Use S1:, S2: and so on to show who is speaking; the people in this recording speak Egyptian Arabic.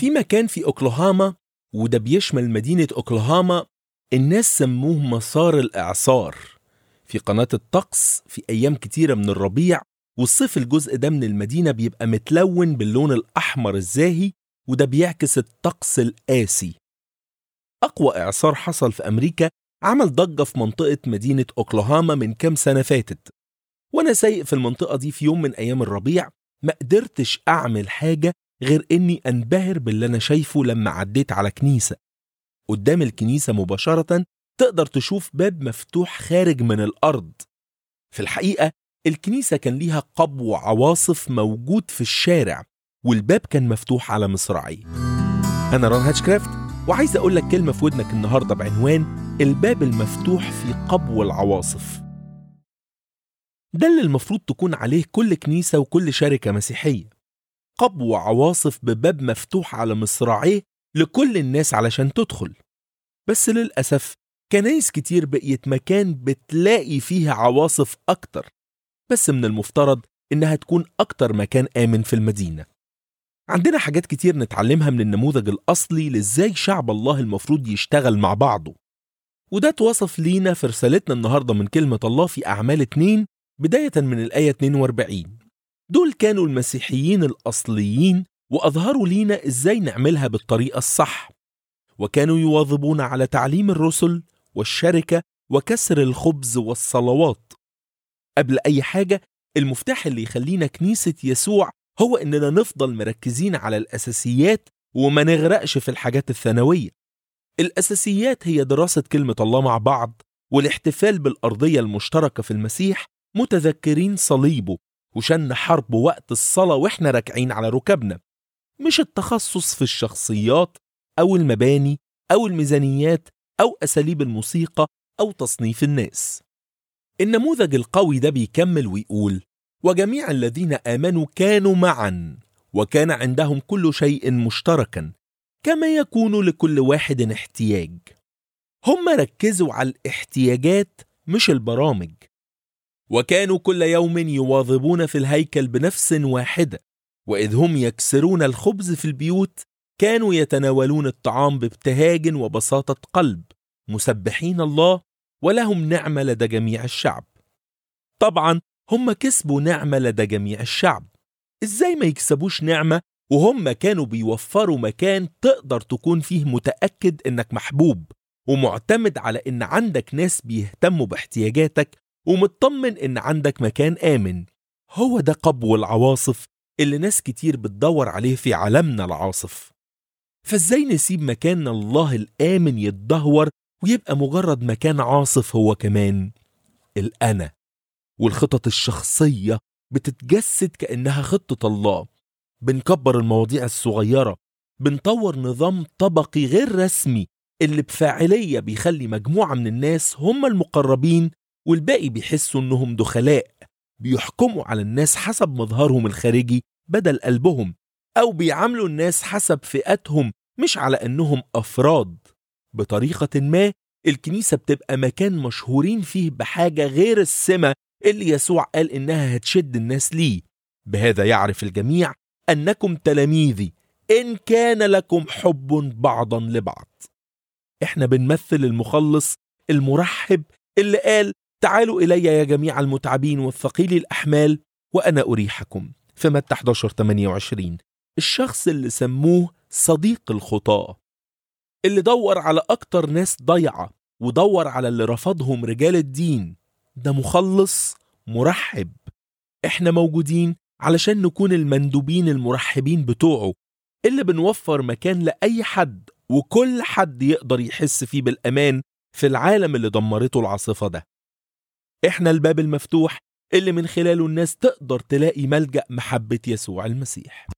S1: في مكان في أوكلاهاما وده بيشمل مدينة أوكلاهاما الناس سموه مسار الإعصار في قناة الطقس في أيام كتيرة من الربيع والصيف الجزء ده من المدينة بيبقى متلون باللون الأحمر الزاهي وده بيعكس الطقس القاسي أقوى إعصار حصل في أمريكا عمل ضجة في منطقة مدينة أوكلاهاما من كام سنة فاتت وأنا سايق في المنطقة دي في يوم من أيام الربيع ما قدرتش أعمل حاجة غير إني أنبهر باللي أنا شايفه لما عديت على كنيسة قدام الكنيسة مباشرة تقدر تشوف باب مفتوح خارج من الأرض في الحقيقة الكنيسة كان ليها قبو عواصف موجود في الشارع والباب كان مفتوح على مصراعيه أنا ران هاتشكرافت وعايز أقول لك كلمة في ودنك النهاردة بعنوان الباب المفتوح في قبو العواصف ده اللي المفروض تكون عليه كل كنيسة وكل شركة مسيحية قبو عواصف بباب مفتوح على مصراعيه لكل الناس علشان تدخل بس للأسف كنايس كتير بقيت مكان بتلاقي فيه عواصف أكتر بس من المفترض إنها تكون أكتر مكان آمن في المدينة عندنا حاجات كتير نتعلمها من النموذج الأصلي لإزاي شعب الله المفروض يشتغل مع بعضه وده اتوصف لينا في رسالتنا النهاردة من كلمة الله في أعمال 2 بداية من الآية 42 دول كانوا المسيحيين الأصليين وأظهروا لينا إزاي نعملها بالطريقة الصح وكانوا يواظبون على تعليم الرسل والشركة وكسر الخبز والصلوات قبل أي حاجة المفتاح اللي يخلينا كنيسة يسوع هو إننا نفضل مركزين على الأساسيات وما نغرقش في الحاجات الثانوية الأساسيات هي دراسة كلمة الله مع بعض والاحتفال بالأرضية المشتركة في المسيح متذكرين صليبه وشن حرب وقت الصلاة وإحنا راكعين على ركبنا مش التخصص في الشخصيات أو المباني أو الميزانيات أو أساليب الموسيقى أو تصنيف الناس النموذج القوي ده بيكمل ويقول وجميع الذين آمنوا كانوا معا وكان عندهم كل شيء مشتركا كما يكون لكل واحد احتياج هم ركزوا على الاحتياجات مش البرامج وكانوا كل يوم يواظبون في الهيكل بنفس واحده واذ هم يكسرون الخبز في البيوت كانوا يتناولون الطعام بابتهاج وبساطه قلب مسبحين الله ولهم نعمه لدى جميع الشعب طبعا هم كسبوا نعمه لدى جميع الشعب ازاي ما يكسبوش نعمه وهم كانوا بيوفروا مكان تقدر تكون فيه متاكد انك محبوب ومعتمد على ان عندك ناس بيهتموا باحتياجاتك ومطمن ان عندك مكان امن هو ده قبو العواصف اللي ناس كتير بتدور عليه في عالمنا العاصف فازاي نسيب مكان الله الامن يتدهور ويبقى مجرد مكان عاصف هو كمان الانا والخطط الشخصيه بتتجسد كانها خطه الله بنكبر المواضيع الصغيره بنطور نظام طبقي غير رسمي اللي بفاعليه بيخلي مجموعه من الناس هم المقربين والباقي بيحسوا انهم دخلاء بيحكموا على الناس حسب مظهرهم الخارجي بدل قلبهم او بيعاملوا الناس حسب فئاتهم مش على انهم افراد بطريقه ما الكنيسه بتبقى مكان مشهورين فيه بحاجه غير السمه اللي يسوع قال انها هتشد الناس ليه بهذا يعرف الجميع انكم تلاميذي ان كان لكم حب بعضا لبعض احنا بنمثل المخلص المرحب اللي قال تعالوا إلي يا جميع المتعبين والثقيل الأحمال وأنا أريحكم في متى 11 28 الشخص اللي سموه صديق الخطاة اللي دور على أكتر ناس ضيعة ودور على اللي رفضهم رجال الدين ده مخلص مرحب احنا موجودين علشان نكون المندوبين المرحبين بتوعه اللي بنوفر مكان لأي حد وكل حد يقدر يحس فيه بالأمان في العالم اللي دمرته العاصفة ده احنا الباب المفتوح اللي من خلاله الناس تقدر تلاقي ملجأ محبة يسوع المسيح